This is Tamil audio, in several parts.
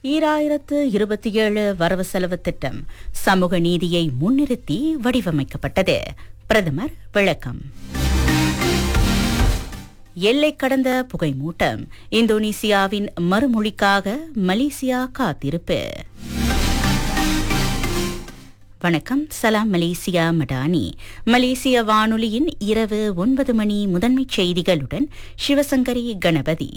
ஈராயிரத்து இருபத்தி ஏழு வரவு செலவு திட்டம் சமூக நீதியை முன்னிறுத்தி வடிவமைக்கப்பட்டது பிரதமர் விளக்கம் எல்லை கடந்த புகை மூட்டம் இந்தோனேசியாவின் மறுமொழிக்காக மலேசியா காத்திருப்பு வணக்கம் சலாம் மலேசியா மடானி மலேசிய வானொலியின் இரவு ஒன்பது மணி முதன்மைச் செய்திகளுடன் சிவசங்கரி கணபதி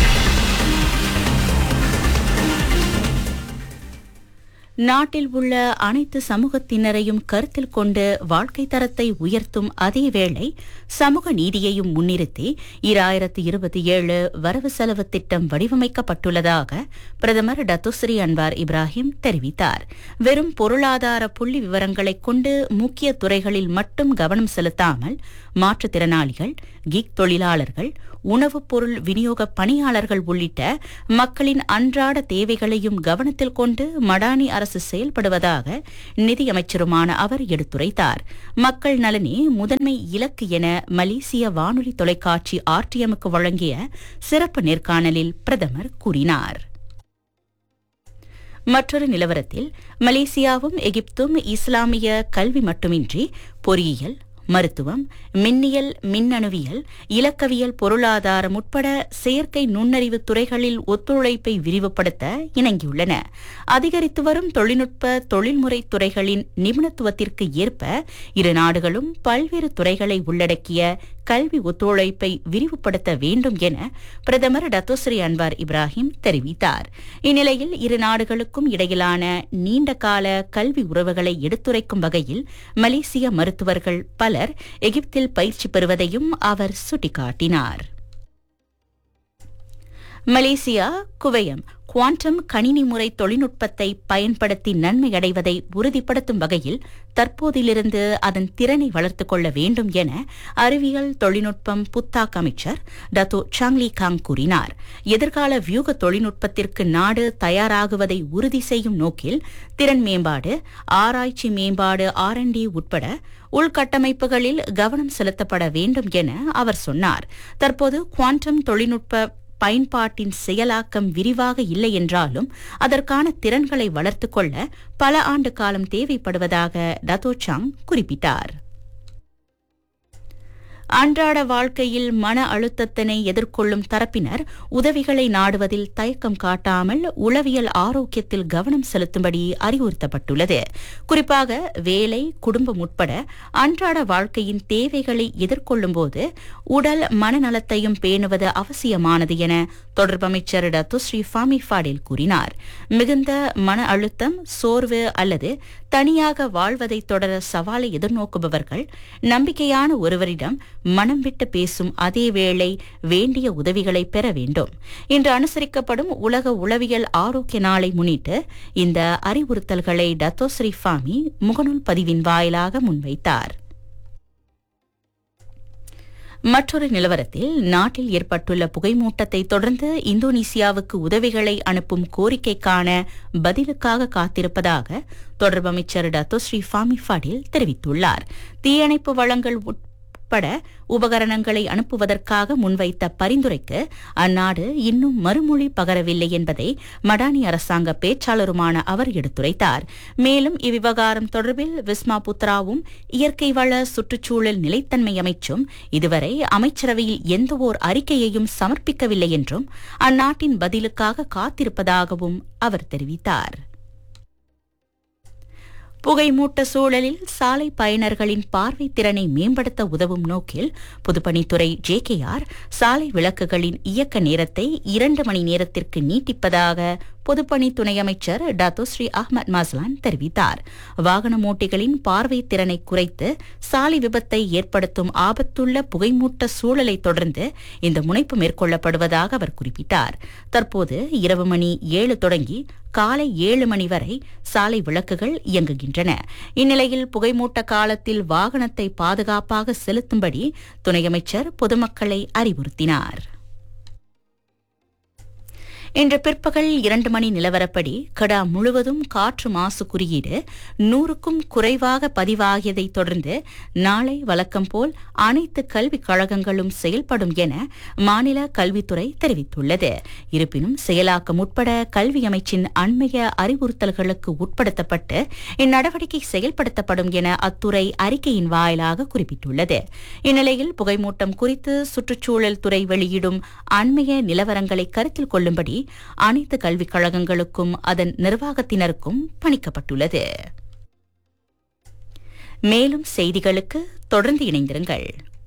நாட்டில் உள்ள அனைத்து சமூகத்தினரையும் கருத்தில் கொண்டு வாழ்க்கை தரத்தை உயர்த்தும் அதேவேளை சமூக நீதியையும் முன்னிறுத்தி இராயிரத்து இருபத்தி ஏழு வரவு செலவு திட்டம் வடிவமைக்கப்பட்டுள்ளதாக பிரதமர் டத்துஸ்ரீ அன்வார் இப்ராஹிம் தெரிவித்தார் வெறும் பொருளாதார புள்ளி விவரங்களைக் கொண்டு முக்கிய துறைகளில் மட்டும் கவனம் செலுத்தாமல் மாற்றுத்திறனாளிகள் கிக் தொழிலாளர்கள் உணவுப் பொருள் விநியோக பணியாளர்கள் உள்ளிட்ட மக்களின் அன்றாட தேவைகளையும் கவனத்தில் கொண்டு மடானி அரசு செயல்படுவதாக நிதியமைச்சருமான அவர் எடுத்துரைத்தார் மக்கள் நலனே முதன்மை இலக்கு என மலேசிய வானொலி தொலைக்காட்சி ஆர்டிஎம்முக்கு வழங்கிய சிறப்பு நேர்காணலில் பிரதமர் கூறினார் மற்றொரு நிலவரத்தில் மலேசியாவும் எகிப்தும் இஸ்லாமிய கல்வி மட்டுமின்றி பொறியியல் மருத்துவம் மின்னியல் மின்னணுவியல் இலக்கவியல் பொருளாதாரம் உட்பட செயற்கை நுண்ணறிவு துறைகளில் ஒத்துழைப்பை விரிவுபடுத்த இணங்கியுள்ளன அதிகரித்து வரும் தொழில்நுட்ப தொழில்முறை துறைகளின் நிபுணத்துவத்திற்கு ஏற்ப இரு நாடுகளும் பல்வேறு துறைகளை உள்ளடக்கிய கல்வி ஒத்துழைப்பை விரிவுபடுத்த வேண்டும் என பிரதமர் டத்தோஸ்ரீ அன்வார் இப்ராஹிம் தெரிவித்தார் இந்நிலையில் இரு நாடுகளுக்கும் இடையிலான நீண்டகால கல்வி உறவுகளை எடுத்துரைக்கும் வகையில் மலேசிய மருத்துவர்கள் பலர் எகிப்தில் பயிற்சி பெறுவதையும் அவர் சுட்டிக்காட்டினார் மலேசியா குவையம் குவாண்டம் கணினி முறை தொழில்நுட்பத்தை பயன்படுத்தி நன்மை அடைவதை உறுதிப்படுத்தும் வகையில் தற்போதிலிருந்து அதன் திறனை வளர்த்துக் கொள்ள வேண்டும் என அறிவியல் தொழில்நுட்பம் புத்தாக் அமைச்சர் டத்தோ சாங்லி காங் கூறினார் எதிர்கால வியூக தொழில்நுட்பத்திற்கு நாடு தயாராகுவதை உறுதி செய்யும் நோக்கில் திறன் மேம்பாடு ஆராய்ச்சி மேம்பாடு ஆர் உட்பட உள்கட்டமைப்புகளில் கவனம் செலுத்தப்பட வேண்டும் என அவர் சொன்னார் தற்போது குவாண்டம் தொழில்நுட்ப பயன்பாட்டின் செயலாக்கம் விரிவாக இல்லை என்றாலும் அதற்கான திறன்களை வளர்த்துக் கொள்ள பல ஆண்டு காலம் தேவைப்படுவதாக டத்தோச்சாங் குறிப்பிட்டார் அன்றாட வாழ்க்கையில் மன அழுத்தத்தினை எதிர்கொள்ளும் தரப்பினர் உதவிகளை நாடுவதில் தயக்கம் காட்டாமல் உளவியல் ஆரோக்கியத்தில் கவனம் செலுத்தும்படி அறிவுறுத்தப்பட்டுள்ளது குறிப்பாக வேலை குடும்பம் உட்பட அன்றாட வாழ்க்கையின் தேவைகளை எதிர்கொள்ளும் போது உடல் மனநலத்தையும் பேணுவது அவசியமானது என தொடர்பு அமைச்சர் டத்துஸ்ரீ ஃபாமி ஃபாடில் கூறினார் மிகுந்த மன அழுத்தம் சோர்வு அல்லது தனியாக வாழ்வதை தொடர சவாலை எதிர்நோக்குபவர்கள் நம்பிக்கையான ஒருவரிடம் மனம் விட்டு பேசும் அதே வேளை வேண்டிய உதவிகளை பெற வேண்டும் இன்று அனுசரிக்கப்படும் உலக உளவியல் ஆரோக்கிய நாளை முன்னிட்டு இந்த அறிவுறுத்தல்களை டத்தோஸ்ரீ ஃபாமி முகநூல் பதிவின் வாயிலாக முன்வைத்தார் மற்றொரு நிலவரத்தில் நாட்டில் ஏற்பட்டுள்ள புகைமூட்டத்தை தொடர்ந்து இந்தோனேசியாவுக்கு உதவிகளை அனுப்பும் கோரிக்கைக்கான பதிலுக்காக காத்திருப்பதாக தொடர்பு அமைச்சர் டத்தோஸ்ரீ ஃபாமி ஃபடில் தெரிவித்துள்ளார் தீயணைப்பு வளங்கள் உட்பட உபகரணங்களை அனுப்புவதற்காக முன்வைத்த பரிந்துரைக்கு அந்நாடு இன்னும் மறுமொழி பகரவில்லை என்பதை மடானி அரசாங்க பேச்சாளருமான அவர் எடுத்துரைத்தார் மேலும் இவ்விவகாரம் தொடர்பில் விஸ்மா புத்ராவும் இயற்கை வள சுற்றுச்சூழல் நிலைத்தன்மை அமைச்சும் இதுவரை அமைச்சரவையில் எந்தவோர் அறிக்கையையும் சமர்ப்பிக்கவில்லை என்றும் அந்நாட்டின் பதிலுக்காக காத்திருப்பதாகவும் அவர் தெரிவித்தார் புகைமூட்ட சூழலில் சாலை பயணர்களின் பார்வை திறனை மேம்படுத்த உதவும் நோக்கில் பொதுப்பணித்துறை ஜேகேஆர் சாலை விளக்குகளின் இயக்க நேரத்தை இரண்டு மணி நேரத்திற்கு நீட்டிப்பதாக பொதுப்பணி துணை அமைச்சர் டத்தோஸ்ரீ அஹ்மத் மஸ்லான் தெரிவித்தார் வாகன ஓட்டிகளின் பார்வை திறனை குறைத்து சாலை விபத்தை ஏற்படுத்தும் ஆபத்துள்ள புகைமூட்ட சூழலை தொடர்ந்து இந்த முனைப்பு மேற்கொள்ளப்படுவதாக அவர் குறிப்பிட்டார் தற்போது இரவு மணி ஏழு தொடங்கி காலை ஏழு மணி வரை சாலை விளக்குகள் இயங்குகின்றன இந்நிலையில் புகைமூட்ட காலத்தில் வாகனத்தை பாதுகாப்பாக செலுத்தும்படி துணை அமைச்சர் பொதுமக்களை அறிவுறுத்தினார் இன்று பிற்பகல் இரண்டு மணி நிலவரப்படி கடா முழுவதும் காற்று மாசு குறியீடு நூறுக்கும் குறைவாக பதிவாகியதைத் தொடர்ந்து நாளை வழக்கம் போல் அனைத்து கல்விக் கழகங்களும் செயல்படும் என மாநில கல்வித்துறை தெரிவித்துள்ளது இருப்பினும் செயலாக்கம் உட்பட கல்வி அமைச்சின் அண்மைய அறிவுறுத்தல்களுக்கு உட்படுத்தப்பட்டு இந்நடவடிக்கை செயல்படுத்தப்படும் என அத்துறை அறிக்கையின் வாயிலாக குறிப்பிட்டுள்ளது இந்நிலையில் புகைமூட்டம் குறித்து சுற்றுச்சூழல் துறை வெளியிடும் அண்மைய நிலவரங்களை கருத்தில் கொள்ளும்படி அனைத்து கல்விக் கழகங்களுக்கும் அதன் நிர்வாகத்தினருக்கும் பணிக்கப்பட்டுள்ளது மேலும் செய்திகளுக்கு தொடர்ந்து இணைந்திருங்கள்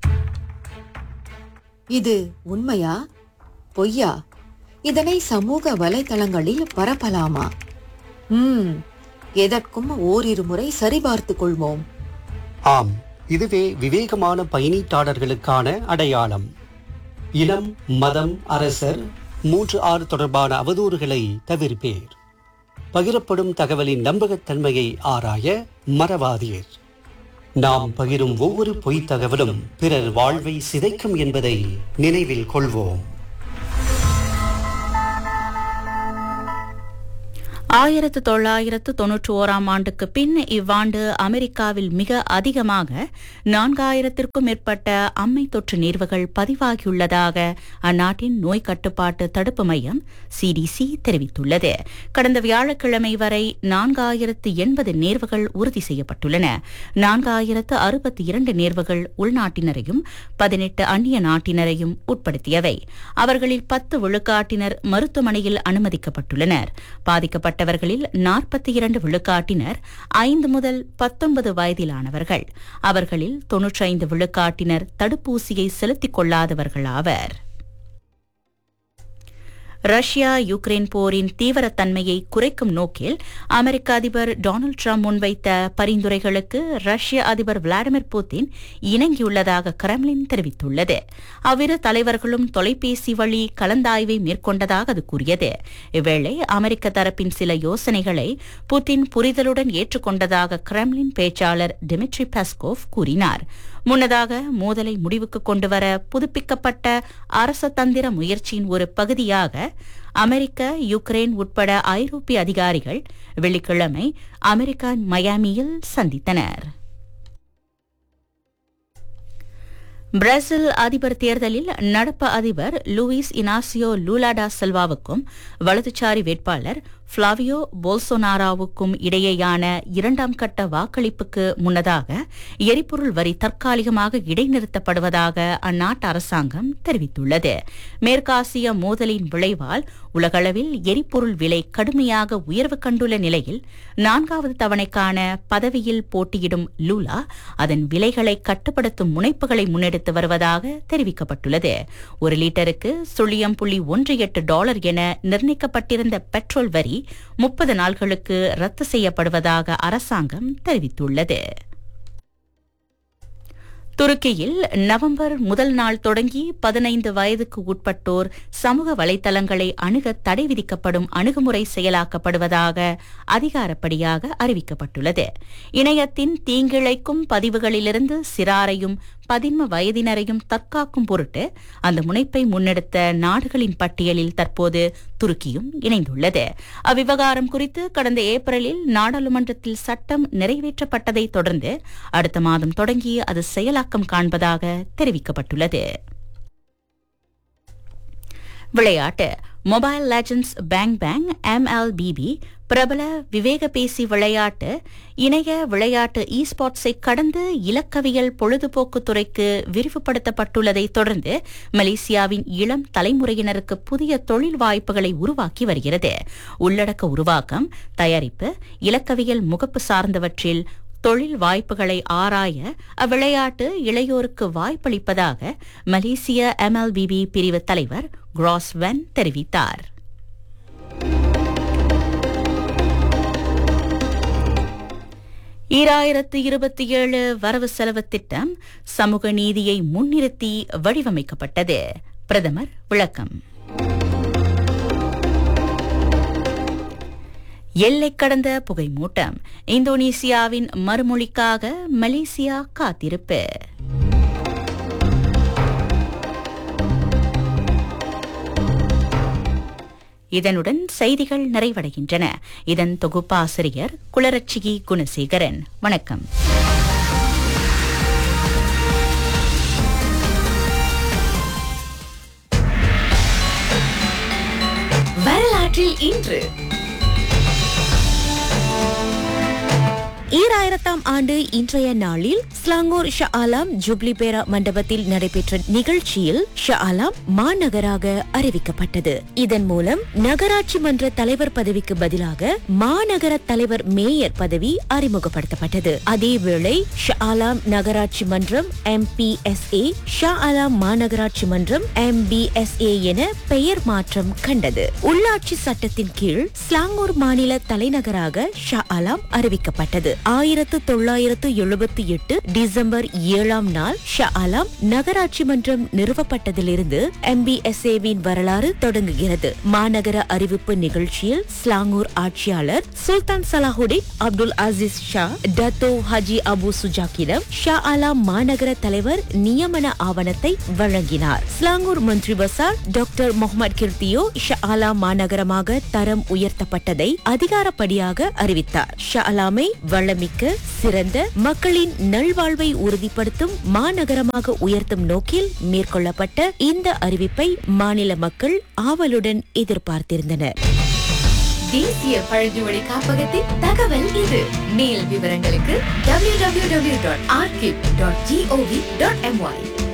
இது உண்மையா பொய்யா இதனை சமூக வலைதளங்களில் பரப்பலாமா ம் எதற்கும் ஓரிரு முறை சரிபார்த்துக் கொள்வோம் ஆம் இதுவே விவேகமான பயணீட்டாளர்களுக்கான அடையாளம் இனம் மதம் அரசர் மூன்று ஆறு தொடர்பான அவதூறுகளை தவிர்ப்பேர் பகிரப்படும் தகவலின் நம்பகத்தன்மையை ஆராய மறவாதீர் நாம் பகிரும் ஒவ்வொரு பொய்த் தகவலும் பிறர் வாழ்வை சிதைக்கும் என்பதை நினைவில் கொள்வோம் ஆயிரத்து தொள்ளாயிரத்து தொன்னூற்றி ஓராம் ஆண்டுக்கு பின் இவ்வாண்டு அமெரிக்காவில் மிக அதிகமாக நான்காயிரத்திற்கும் மேற்பட்ட அம்மை தொற்று நேர்வுகள் பதிவாகியுள்ளதாக அந்நாட்டின் நோய் கட்டுப்பாட்டு தடுப்பு மையம் சிடிசி தெரிவித்துள்ளது கடந்த வியாழக்கிழமை வரை நான்காயிரத்து எண்பது நேர்வுகள் உறுதி செய்யப்பட்டுள்ளன நான்காயிரத்து அறுபத்தி இரண்டு நேர்வுகள் உள்நாட்டினரையும் பதினெட்டு அந்நிய நாட்டினரையும் உட்படுத்தியவை அவர்களில் பத்து விழுக்காட்டினர் மருத்துவமனையில் அனுமதிக்கப்பட்டுள்ளனர் பாதிக்கப்பட்ட பாதிக்கப்பட்டவர்களில் நாற்பத்தி இரண்டு விழுக்காட்டினர் ஐந்து முதல் பத்தொன்பது வயதிலானவர்கள் அவர்களில் தொன்னூற்றி ஐந்து விழுக்காட்டினர் தடுப்பூசியை செலுத்திக் கொள்ளாதவர்கள் ஆவர் ரஷ்யா யுக்ரைன் போரின் தீவிரத்தன்மையை குறைக்கும் நோக்கில் அமெரிக்க அதிபர் டொனால்டு டிரம்ப் முன்வைத்த பரிந்துரைகளுக்கு ரஷ்ய அதிபர் விளாடிமிர் புட்டின் இணங்கியுள்ளதாக கிரெம்லின் தெரிவித்துள்ளது அவ்விரு தலைவர்களும் தொலைபேசி வழி கலந்தாய்வை மேற்கொண்டதாக அது கூறியது இவ்வேளை அமெரிக்க தரப்பின் சில யோசனைகளை புட்டின் புரிதலுடன் ஏற்றுக்கொண்டதாக கிரெம்லின் பேச்சாளர் டிமிட்ரி பெஸ்கோவ் கூறினார் முன்னதாக மோதலை முடிவுக்கு கொண்டுவர புதுப்பிக்கப்பட்ட அரச தந்திர முயற்சியின் ஒரு பகுதியாக அமெரிக்க யுக்ரைன் உட்பட ஐரோப்பிய அதிகாரிகள் வெள்ளிக்கிழமை அமெரிக்கா மயாமியில் சந்தித்தனர் பிரேசில் அதிபர் தேர்தலில் நடப்பு அதிபர் லூயிஸ் இனாசியோ லூலாடா செல்வாவுக்கும் வலதுசாரி வேட்பாளர் பிளாவியோ போல்சோனாராவுக்கும் இடையேயான இரண்டாம் கட்ட வாக்களிப்புக்கு முன்னதாக எரிபொருள் வரி தற்காலிகமாக இடைநிறுத்தப்படுவதாக அந்நாட்டு அரசாங்கம் தெரிவித்துள்ளது மேற்காசிய மோதலின் விளைவால் உலகளவில் எரிபொருள் விலை கடுமையாக உயர்வு கண்டுள்ள நிலையில் நான்காவது தவணைக்கான பதவியில் போட்டியிடும் லூலா அதன் விலைகளை கட்டுப்படுத்தும் முனைப்புகளை முன்னெடுத்து வருவதாக தெரிவிக்கப்பட்டுள்ளது ஒரு லிட்டருக்கு சுழியம் புள்ளி ஒன்று எட்டு டாலர் என நிர்ணயிக்கப்பட்டிருந்த பெட்ரோல் வரி முப்பது நாள்களுக்கு ரத்து செய்யப்படுவதாக அரசாங்கம் தெரிவித்துள்ளது துருக்கியில் நவம்பர் முதல் நாள் தொடங்கி பதினைந்து வயதுக்கு உட்பட்டோர் சமூக வலைதளங்களை அணுக தடை விதிக்கப்படும் அணுகுமுறை செயலாக்கப்படுவதாக அதிகாரப்படியாக அறிவிக்கப்பட்டுள்ளது இணையத்தின் தீங்கிழைக்கும் பதிவுகளிலிருந்து சிறாரையும் பதின்ம வயதினரையும் தற்காக்கும் பொருட்டு அந்த முனைப்பை முன்னெடுத்த நாடுகளின் பட்டியலில் தற்போது துருக்கியும் இணைந்துள்ளது அவ்விவகாரம் குறித்து கடந்த ஏப்ரலில் நாடாளுமன்றத்தில் சட்டம் நிறைவேற்றப்பட்டதை தொடர்ந்து அடுத்த மாதம் தொடங்கி அது செயலாக்கம் காண்பதாக தெரிவிக்கப்பட்டுள்ளது விளையாட்டு mobile legends bang bang MLBB பிரபல விவேக பேசி விளையாட்டு இணைய விளையாட்டு இ ஸ்போர்ட்ஸை கடந்து இலக்கவியல் பொழுதுபோக்கு துறைக்கு விரிவுபடுத்தப்பட்டுள்ளதை தொடர்ந்து மலேசியாவின் இளம் தலைமுறையினருக்கு புதிய தொழில் வாய்ப்புகளை உருவாக்கி வருகிறது உள்ளடக்க உருவாக்கம் தயாரிப்பு இலக்கவியல் முகப்பு சார்ந்தவற்றில் தொழில் வாய்ப்புகளை ஆராய அவ்விளையாட்டு இளையோருக்கு வாய்ப்பளிப்பதாக மலேசிய எம்எல்பிபி பிரிவு தலைவர் கிராஸ் வென் தெரிவித்தார் ஈராயிரத்து இருபத்தி ஏழு வரவு செலவு திட்டம் சமூக நீதியை முன்னிறுத்தி வடிவமைக்கப்பட்டது பிரதமர் விளக்கம் எல்லை கடந்த புகைமூட்டம் இந்தோனேசியாவின் மறுமொழிக்காக மலேசியா காத்திருப்பு இதனுடன் செய்திகள் நிறைவடைகின்றன இதன் தொகுப்பாசிரியர் குளரட்சிகி குணசேகரன் வணக்கம் வரலாற்றில் இன்று ஈராயிரத்தாம் ஆண்டு இன்றைய நாளில் ஸ்லாங்கூர் ஷா ஆலாம் ஜூப்ளி பேரா மண்டபத்தில் நடைபெற்ற நிகழ்ச்சியில் ஷா ஆலாம் மாநகராக அறிவிக்கப்பட்டது இதன் மூலம் நகராட்சி மன்ற தலைவர் பதவிக்கு பதிலாக மாநகர தலைவர் மேயர் பதவி அறிமுகப்படுத்தப்பட்டது அதேவேளை ஷா ஆலாம் நகராட்சி மன்றம் எம்பிஎஸ்ஏ ஷா ஆலாம் மாநகராட்சி மன்றம் எம்பிஎஸ்ஏ என பெயர் மாற்றம் கண்டது உள்ளாட்சி சட்டத்தின் கீழ் ஸ்லாங்கூர் மாநில தலைநகராக ஷா ஆலாம் அறிவிக்கப்பட்டது ஆயிரத்து தொள்ளாயிரத்து எழுபத்தி எட்டு டிசம்பர் ஏழாம் நாள் ஷா ஆலாம் நகராட்சி மன்றம் நிறுவப்பட்டதிலிருந்து எம்பிஎஸ்ஏவின் வரலாறு தொடங்குகிறது மாநகர அறிவிப்பு நிகழ்ச்சியில் ஸ்லாங்கூர் ஆட்சியாளர் Sultan Salahuddin Abdul Aziz Shah Dato Haji Abu சுஜாக்கிடம் ஷா ஆலாம் மாநகர தலைவர் நியமன ஆவணத்தை வழங்கினார் Selangor Menteri Besar doctor Mohamed கிர்த்தியோ ஷா ஆலாம் மாநகரமாக தரம் உயர்த்தப்பட்டதை அதிகாரப்படியாக அறிவித்தார் ஷா ஆலாமை வளமிக்க சிறந்த மக்களின் நல்வாழ்வை உறுதிப்படுத்தும் மாநகரமாக உயர்த்தும் நோக்கில் மேற்கொள்ளப்பட்ட இந்த அறிவிப்பை மாநில மக்கள் ஆவலுடன் எதிர்பார்த்திருந்தனர் தேசிய பழங்குடி காப்பகத்தின் தகவல் இது மேல் விவரங்களுக்கு www.arkip.gov.my